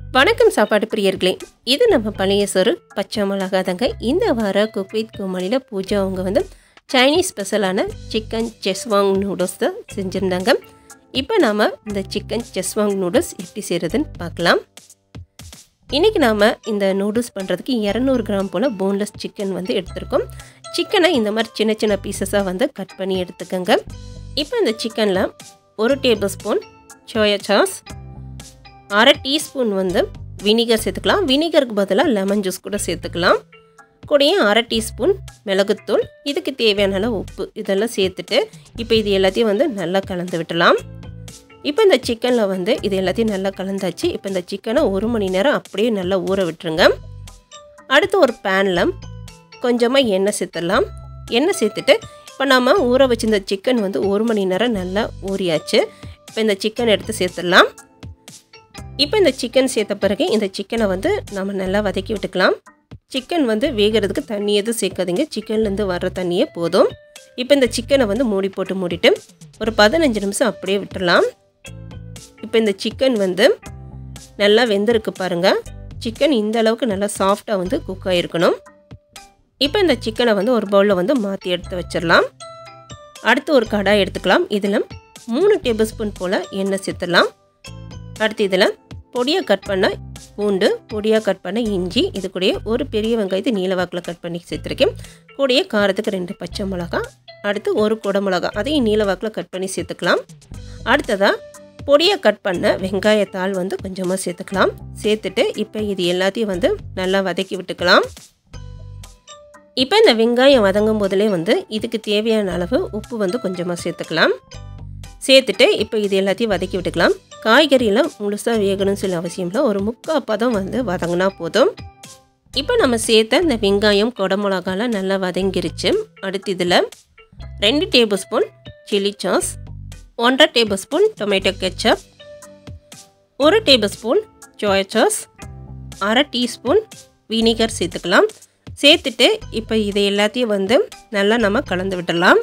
வணக்கம் சாப்பாடு பிரியர்களே இது நம்ம பழைய சோறு பச்சை மிளகா தாங்க இந்த வார குக் வித் கோமாளியில் பூஜா அவங்க வந்து சைனீஸ் ஸ்பெஷலான சிக்கன் செஸ்வாங் நூடுல்ஸ் தான் செஞ்சுருந்தாங்க இப்போ நாம் இந்த சிக்கன் செஸ்வாங் நூடுல்ஸ் எப்படி செய்கிறதுன்னு பார்க்கலாம் இன்றைக்கி நாம் இந்த நூடுல்ஸ் பண்ணுறதுக்கு இரநூறு கிராம் போல் போன்லெஸ் சிக்கன் வந்து எடுத்திருக்கோம் சிக்கனை இந்த மாதிரி சின்ன சின்ன பீசஸாக வந்து கட் பண்ணி எடுத்துக்கோங்க இப்போ இந்த சிக்கனில் ஒரு டேபிள் ஸ்பூன் சோயா சாஸ் அரை டீஸ்பூன் வந்து வினிகர் சேர்த்துக்கலாம் வினிகருக்கு பதிலாக லெமன் ஜூஸ் கூட சேர்த்துக்கலாம் கூடயே அரை டீஸ்பூன் மிளகுத்தூள் இதுக்கு தேவையான அளவு உப்பு இதெல்லாம் சேர்த்துட்டு இப்போ இது எல்லாத்தையும் வந்து நல்லா கலந்து விட்டலாம் இப்போ இந்த சிக்கனில் வந்து இது எல்லாத்தையும் நல்லா கலந்தாச்சு இப்போ இந்த சிக்கனை ஒரு மணி நேரம் அப்படியே நல்லா ஊற விட்டுருங்க அடுத்து ஒரு பேனில் கொஞ்சமாக எண்ணெய் சேர்த்துடலாம் எண்ணெய் சேர்த்துட்டு இப்போ நம்ம ஊற வச்சிருந்த சிக்கன் வந்து ஒரு மணி நேரம் நல்லா ஊறியாச்சு இப்போ இந்த சிக்கன் எடுத்து சேர்த்துடலாம் இப்போ இந்த சிக்கன் சேர்த்த பிறகு இந்த சிக்கனை வந்து நம்ம நல்லா வதக்கி விட்டுக்கலாம் சிக்கன் வந்து வேகிறதுக்கு தண்ணி எதுவும் சேர்க்காதீங்க சிக்கன்லேருந்து வர்ற தண்ணியே போதும் இப்போ இந்த சிக்கனை வந்து மூடி போட்டு மூடிட்டு ஒரு பதினஞ்சு நிமிஷம் அப்படியே விட்டுடலாம் இப்போ இந்த சிக்கன் வந்து நல்லா வெந்திருக்கு பாருங்கள் சிக்கன் இந்த அளவுக்கு நல்லா சாஃப்டாக வந்து குக் ஆகிருக்கணும் இப்போ இந்த சிக்கனை வந்து ஒரு பவுலில் வந்து மாற்றி எடுத்து வச்சிடலாம் அடுத்து ஒரு கடாய் எடுத்துக்கலாம் இதில் மூணு டேபிள் ஸ்பூன் போல் எண்ணெய் சேர்த்துடலாம் அடுத்து இதில் பொடியாக கட் பண்ண பூண்டு பொடியாக கட் பண்ண இஞ்சி இது கூடயே ஒரு பெரிய வெங்காயத்தை நீல வாக்கில் கட் பண்ணி சேர்த்துருக்கேன் கூடயே காரத்துக்கு ரெண்டு பச்சை மிளகா அடுத்து ஒரு குடை மிளகா அதையும் நீல வாக்கில் கட் பண்ணி சேர்த்துக்கலாம் அடுத்ததாக பொடியாக கட் பண்ண வெங்காயத்தாள் வந்து கொஞ்சமாக சேர்த்துக்கலாம் சேர்த்துட்டு இப்போ இது எல்லாத்தையும் வந்து நல்லா வதக்கி விட்டுக்கலாம் இப்போ இந்த வெங்காயம் வதங்கும் போதிலே வந்து இதுக்கு தேவையான அளவு உப்பு வந்து கொஞ்சமாக சேர்த்துக்கலாம் சேர்த்துட்டு இப்போ இது எல்லாத்தையும் வதக்கி விட்டுக்கலாம் காய்கறியெல்லாம் முழுசாக வேகணும்னு சொல்லி அவசியம் இல்லை ஒரு முக்கால் பதம் வந்து வதங்கினா போதும் இப்போ நம்ம சேர்த்த இந்த வெங்காயம் குடமிளகாலாம் நல்லா வதங்கிருச்சு அடுத்து இதில் ரெண்டு டேபிள் ஸ்பூன் சில்லி சாஸ் ஒன்றரை டேபிள் ஸ்பூன் டொமேட்டோ கெச்சப் ஒரு டேபிள் ஸ்பூன் சோயா சாஸ் அரை டீஸ்பூன் வினிகர் சேர்த்துக்கலாம் சேர்த்துட்டு இப்போ இதை எல்லாத்தையும் வந்து நல்லா நம்ம கலந்து விடலாம்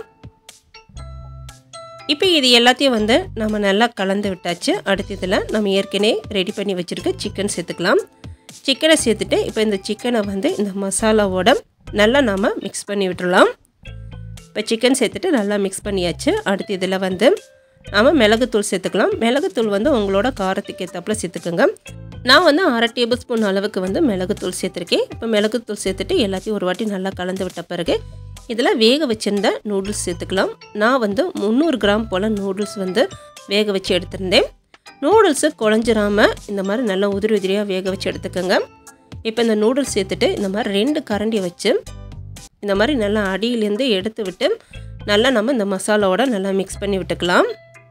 இப்போ இது எல்லாத்தையும் வந்து நம்ம நல்லா கலந்து விட்டாச்சு அடுத்த இதில் நம்ம ஏற்கனவே ரெடி பண்ணி வச்சுருக்க சிக்கன் சேர்த்துக்கலாம் சிக்கனை சேர்த்துட்டு இப்போ இந்த சிக்கனை வந்து இந்த மசாலாவோட நல்லா நாம் மிக்ஸ் பண்ணி விட்டுடலாம் இப்போ சிக்கன் சேர்த்துட்டு நல்லா மிக்ஸ் பண்ணியாச்சு அடுத்து இதில் வந்து நம்ம மிளகுத்தூள் சேர்த்துக்கலாம் மிளகுத்தூள் வந்து உங்களோட காரத்துக்கு ஏற்றப்பில் சேர்த்துக்கோங்க நான் வந்து அரை டேபிள் ஸ்பூன் அளவுக்கு வந்து மிளகுத்தூள் சேர்த்துருக்கேன் இப்போ மிளகுத்தூள் சேர்த்துட்டு எல்லாத்தையும் ஒரு வாட்டி நல்லா கலந்து விட்ட பிறகு இதில் வேக வச்சுருந்த நூடுல்ஸ் சேர்த்துக்கலாம் நான் வந்து முந்நூறு கிராம் போல் நூடுல்ஸ் வந்து வேக வச்சு எடுத்திருந்தேன் நூடுல்ஸு குழஞ்சிராமல் இந்த மாதிரி நல்லா உதிரி உதிரியாக வேக வச்சு எடுத்துக்கோங்க இப்போ இந்த நூடுல்ஸ் சேர்த்துட்டு இந்த மாதிரி ரெண்டு கரண்டி வச்சு இந்த மாதிரி நல்லா அடியிலேருந்து எடுத்து விட்டு நல்லா நம்ம இந்த மசாலாவோட நல்லா மிக்ஸ் பண்ணி விட்டுக்கலாம்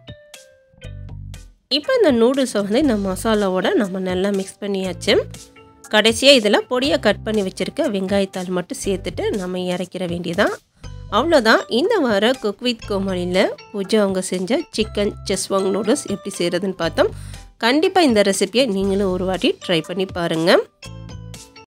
இப்போ இந்த நூடுல்ஸை வந்து இந்த மசாலாவோட நம்ம நல்லா மிக்ஸ் பண்ணியாச்சு கடைசியாக இதில் பொடியாக கட் பண்ணி வச்சுருக்க வெங்காயத்தாள் மட்டும் சேர்த்துட்டு நம்ம இறக்கிற வேண்டியதான் அவ்வளோதான் இந்த வார குக் வித் கோமாளியில் பூஜா அவங்க செஞ்ச சிக்கன் செஸ்வாங் நூடுல்ஸ் எப்படி செய்கிறதுன்னு பார்த்தோம் கண்டிப்பாக இந்த ரெசிபியை நீங்களும் ஒரு வாட்டி ட்ரை பண்ணி பாருங்கள்